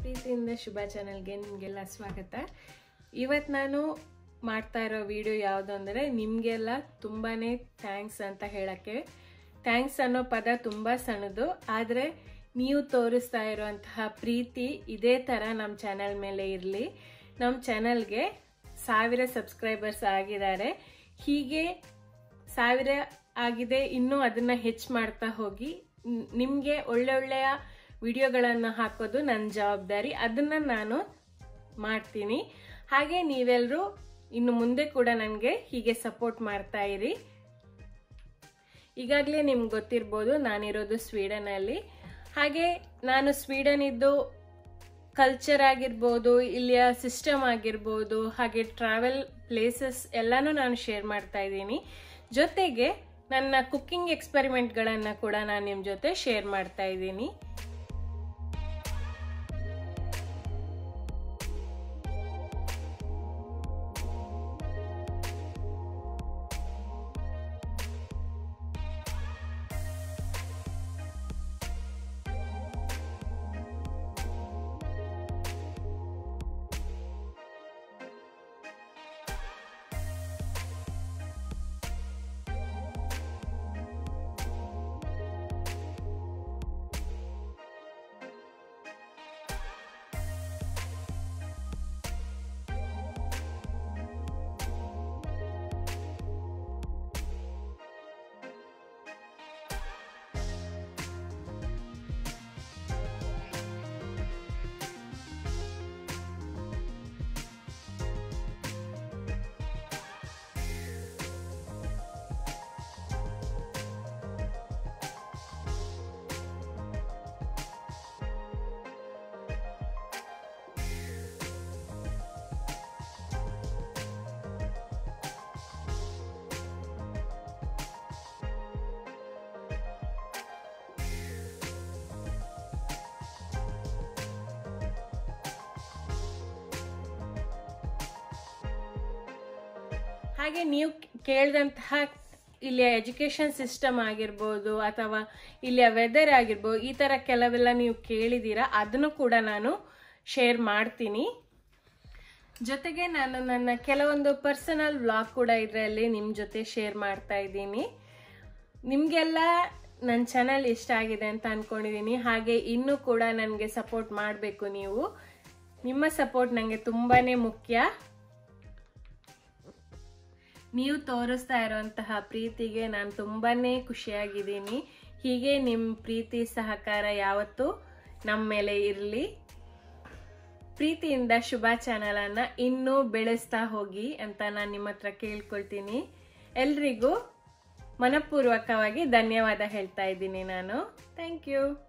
ಪ್ರೀತಿಯಿಂದ ಶುಭ ಚಾನಲ್ಗೆ ನಿಮಗೆಲ್ಲ ಸ್ವಾಗತ ಇವತ್ತು ನಾನು ಮಾಡ್ತಾ ಇರೋ ವಿಡಿಯೋ ಯಾವುದು ಅಂದರೆ ನಿಮಗೆಲ್ಲ ತುಂಬಾ ಥ್ಯಾಂಕ್ಸ್ ಅಂತ ಹೇಳೋಕ್ಕೆ ಥ್ಯಾಂಕ್ಸ್ ಅನ್ನೋ ಪದ ತುಂಬ ಸಣ್ಣದು ಆದರೆ ನೀವು ತೋರಿಸ್ತಾ ಇರುವಂತಹ ಪ್ರೀತಿ ಇದೇ ಥರ ನಮ್ಮ ಚಾನಲ್ ಮೇಲೆ ಇರಲಿ ನಮ್ಮ ಚಾನಲ್ಗೆ ಸಾವಿರ ಸಬ್ಸ್ಕ್ರೈಬರ್ಸ್ ಆಗಿದ್ದಾರೆ ಹೀಗೆ ಸಾವಿರ ಆಗಿದೆ ಇನ್ನೂ ಅದನ್ನ ಹೆಚ್ಚು ಮಾಡ್ತಾ ಹೋಗಿ ನಿಮಗೆ ಒಳ್ಳೆ ಒಳ್ಳೆಯ ವಿಡಿಯೋಗಳನ್ನು ಹಾಕೋದು ನನ್ನ ಜವಾಬ್ದಾರಿ ಅದನ್ನ ನಾನು ಮಾಡ್ತೀನಿ ಹಾಗೆ ನೀವೆಲ್ಲರೂ ಇನ್ನು ಮುಂದೆ ಕೂಡ ನನಗೆ ಹೀಗೆ ಸಪೋರ್ಟ್ ಮಾಡ್ತಾ ಇರಿ ಈಗಾಗಲೇ ನಿಮ್ಗೆ ಗೊತ್ತಿರ್ಬೋದು ನಾನಿರೋದು ಸ್ವೀಡನಲ್ಲಿ ಹಾಗೆ ನಾನು ಸ್ವೀಡನ್ ಇದ್ದು ಕಲ್ಚರ್ ಆಗಿರ್ಬೋದು ಇಲ್ಲಿಯ ಸಿಸ್ಟಮ್ ಆಗಿರ್ಬೋದು ಹಾಗೆ ಟ್ರಾವೆಲ್ ಪ್ಲೇಸಸ್ ಎಲ್ಲನೂ ನಾನು ಶೇರ್ ಮಾಡ್ತಾ ಇದ್ದೀನಿ ಜೊತೆಗೆ ನನ್ನ ಕುಕ್ಕಿಂಗ್ ಎಕ್ಸ್ಪೆರಿಮೆಂಟ್ಗಳನ್ನು ಕೂಡ ನಾನು ನಿಮ್ಮ ಜೊತೆ ಶೇರ್ ಮಾಡ್ತಾ ಇದ್ದೀನಿ ಹಾಗೆ ನೀವು ಕೇಳಿದಂತಹ ಇಲ್ಲಿಯ ಎಜುಕೇಶನ್ ಸಿಸ್ಟಮ್ ಆಗಿರ್ಬೋದು ಅಥವಾ ಇಲ್ಲಿಯ ವೆದರ್ ಆಗಿರ್ಬೋದು ಈ ಥರ ಕೆಲವೆಲ್ಲ ನೀವು ಕೇಳಿದ್ದೀರಾ ಅದನ್ನು ಕೂಡ ನಾನು ಶೇರ್ ಮಾಡ್ತೀನಿ ಜೊತೆಗೆ ನಾನು ನನ್ನ ಕೆಲವೊಂದು ಪರ್ಸನಲ್ ವ್ಲಾಗ್ ಕೂಡ ಇದರಲ್ಲಿ ನಿಮ್ಮ ಜೊತೆ ಶೇರ್ ಮಾಡ್ತಾ ಇದ್ದೀನಿ ನಿಮಗೆಲ್ಲ ನನ್ನ ಚಾನಲ್ ಇಷ್ಟ ಆಗಿದೆ ಅಂತ ಅಂದ್ಕೊಂಡಿದ್ದೀನಿ ಹಾಗೆ ಇನ್ನೂ ಕೂಡ ನನಗೆ ಸಪೋರ್ಟ್ ಮಾಡಬೇಕು ನೀವು ನಿಮ್ಮ ಸಪೋರ್ಟ್ ನನಗೆ ತುಂಬಾ ಮುಖ್ಯ ನೀವು ತೋರಿಸ್ತಾ ಇರುವಂತಹ ಪ್ರೀತಿಗೆ ನಾನು ತುಂಬಾ ಖುಷಿಯಾಗಿದ್ದೀನಿ ಹೀಗೆ ನಿಮ್ಮ ಪ್ರೀತಿ ಸಹಕಾರ ಯಾವತ್ತೂ ನಮ್ಮ ಮೇಲೆ ಇರಲಿ ಪ್ರೀತಿಯಿಂದ ಶುಭ ಚಾನಲನ್ನು ಇನ್ನೂ ಬೆಳೆಸ್ತಾ ಹೋಗಿ ಅಂತ ನಾನು ನಿಮ್ಮ ಹತ್ರ ಕೇಳ್ಕೊಳ್ತೀನಿ ಎಲ್ರಿಗೂ ಮನಪೂರ್ವಕವಾಗಿ ಧನ್ಯವಾದ ಹೇಳ್ತಾ ಇದ್ದೀನಿ ನಾನು ಥ್ಯಾಂಕ್ ಯು